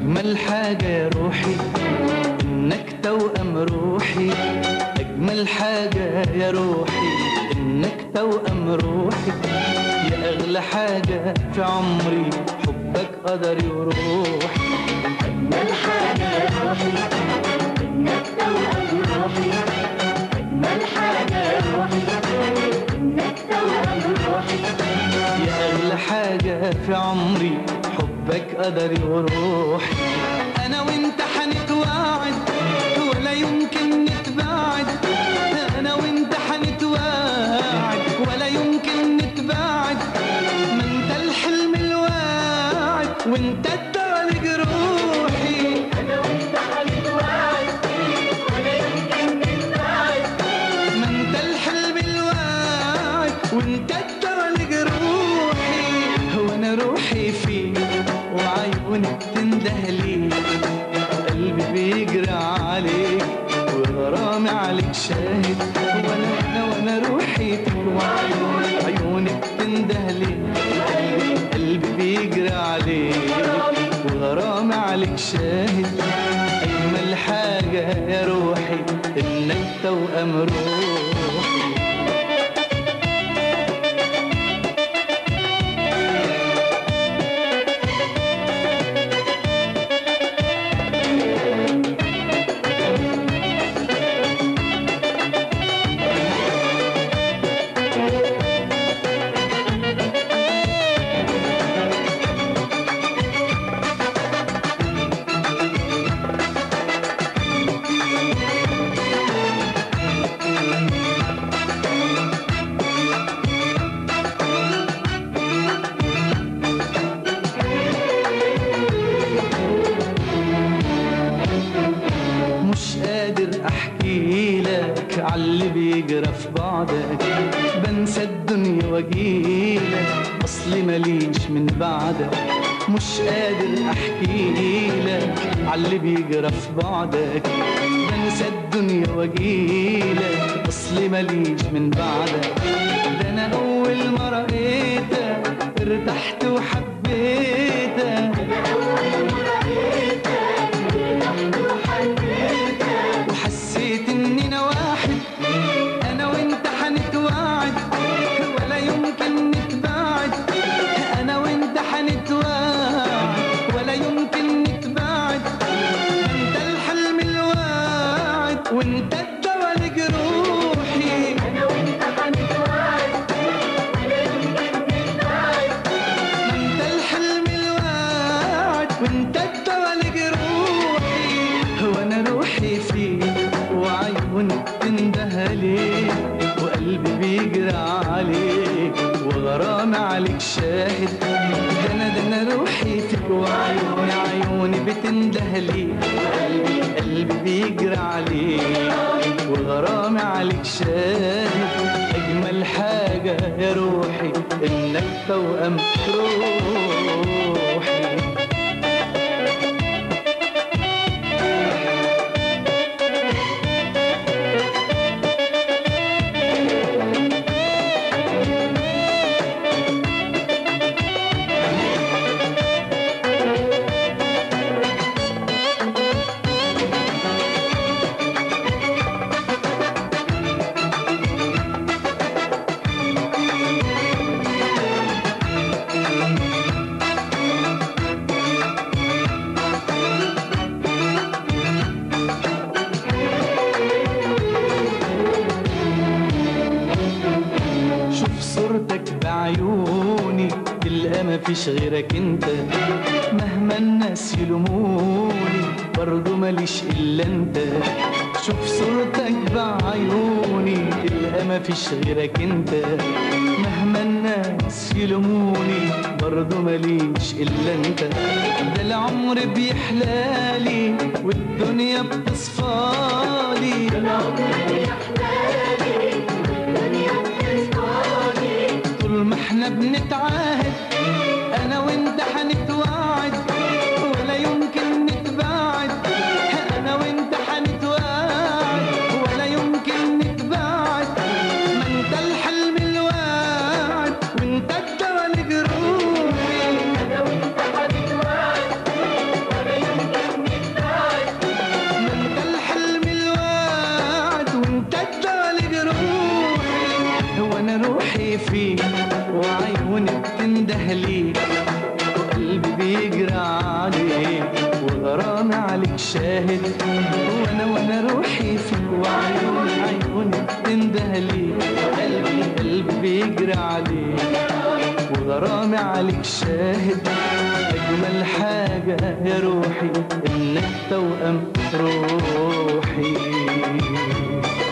أجمل حاجة يا روحي إنك توأم روحي أجمل حاجة يا روحي إنك توأم روحي يا أغلى حاجة في عمري حبك قدري وروحي أجمل حاجة يا روحي إنك توأم روحي أجمل حاجة يا روحي إنك توأم روحي يا أغلى حاجة في عمري حبك قدري وروحي أنا وأنت حنتواعد ولا يمكن نتباعد أنا وأنت حنتواعد ولا يمكن نتباعد ما أنت الحلم الواعد وأنت الدواء لجروحي أنا وأنت هنتوعد ولا يمكن نتباعد ما انت الحلم الواعد وانت الدواء لجروحي هو انا روحي فيك وعيونك تنده ليك قلبي بيجري عليك وغرامي عليك شاهد وانا وانا وانا روحي فيك وعيونك عيونك تنده ليك قلبي قلبي بيجري عليك وغرامي عليك شاهد أجمل حاجة يا روحي إنك توأم روحي مش قادر احكي لك عاللي بيجرى في بعدك بنسى الدنيا واجيلك اصلي ماليش من بعدك مش قادر احكي لك عاللي بيجرى في بعدك بنسى الدنيا واجيلك اصلي ماليش من بعدك ده انا اول ما رأيتك ارتحت وحبيتك وحسيت اننا واحد انا وانت حنتواعد ولا يمكن نتباعد انا وانت حنتواعد ولا يمكن نتباعد انت الحلم الواعد وانت الدواء لجروحي أنا وأنت هنتوعد ولا يمكن نتباعد انت الحلم الواعد وانت الدواء لجروحي هو انا روحي فيك وعيونك تنده ليك وقلبي بيجري عليك وغرامي عليك شاهد ده انا ده انا روحي فيك وعيوني عيوني بتنده ليك وقلبي قلبي بيجري عليك وغرامي عليك شاهد اجمل حاجه يا روحي انك توأم روحي شوف صورتك بعيوني تلقى مفيش غيرك انت مهما الناس يلوموني برضو ماليش الا انت شوف صورتك بعيوني تلقى مفيش غيرك انت مهما الناس يلوموني برضو ماليش الا انت ده العمر بيحلالي والدنيا بتصفالي طول ما احنا بنتعاهد انا وانت حنتواعد ولا يمكن نتباعد انا وانت حنتواعد ولا يمكن نتباعد ما انت الحلم الواعد وانت الدواء لجروحي أنا وأنت هنتوعد ولا يمكن روحي فيك وعيوني بتنده ليك وقلبي بيجري عليك وغرامي عليك شاهد وانا وانا روحي فيك وعيوني عيوني بتنده ليك وقلبي قلبي بيجري عليك وغرامي عليك شاهد أجمل حاجة يا روحي إنك توأم روحي